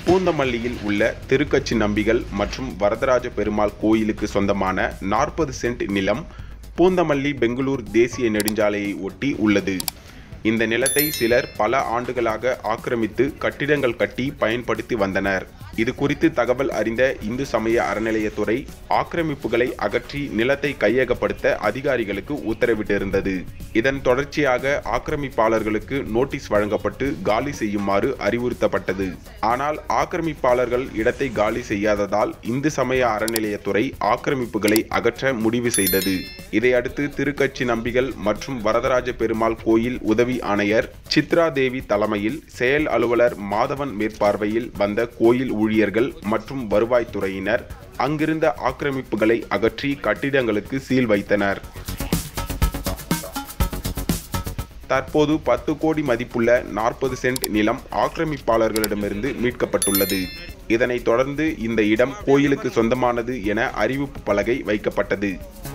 பூந்தமல்லியில் உள்ள திருக்கச்சி நம்பிகள் மற்றும் வரதராஜ பெருமாள் கோயிலுக்கு சொந்தமான நாற்பது சென்ட் நிலம் பூந்தமல்லி பெங்களூர் தேசிய நெடுஞ்சாலையை ஒட்டி உள்ளது இந்த நிலத்தை சிலர் பல ஆண்டுகளாக ஆக்கிரமித்து கட்டிடங்கள் கட்டி பயன்படுத்தி வந்தனர் இது குறித்து தகவல் அறிந்த இந்து சமய அறநிலையத்துறை ஆக்கிரமிப்புகளை அகற்றி நிலத்தை கையகப்படுத்த அதிகாரிகளுக்கு உத்தரவிட்டிருந்தது இதன் தொடர்ச்சியாக ஆக்கிரமிப்பாளர்களுக்கு நோட்டீஸ் வழங்கப்பட்டு காலி செய்யுமாறு அறிவுறுத்தப்பட்டது ஆனால் ஆக்கிரமிப்பாளர்கள் இடத்தை காலி செய்யாததால் இந்து சமய அறநிலையத்துறை ஆக்கிரமிப்புகளை அகற்ற முடிவு செய்தது இதையடுத்து திருக்கட்சி நம்பிகள் மற்றும் வரதராஜ பெருமாள் கோயில் உதவி ஆணையர் சித்ரா தேவி தலைமையில் செயல் அலுவலர் மாதவன் மேற்பார்வையில் வந்த கோயில் ஊழியர்கள் மற்றும் வருவாய்த்துறையினர் அங்கிருந்த ஆக்கிரமிப்புகளை அகற்றி கட்டிடங்களுக்கு சீல் வைத்தனர் தற்போது பத்து கோடி மதிப்புள்ள நாற்பது சென்ட் நிலம் ஆக்கிரமிப்பாளர்களிடமிருந்து மீட்கப்பட்டுள்ளது இதனைத் தொடர்ந்து இந்த இடம் கோயிலுக்கு சொந்தமானது என அறிவிப்பு பலகை வைக்கப்பட்டது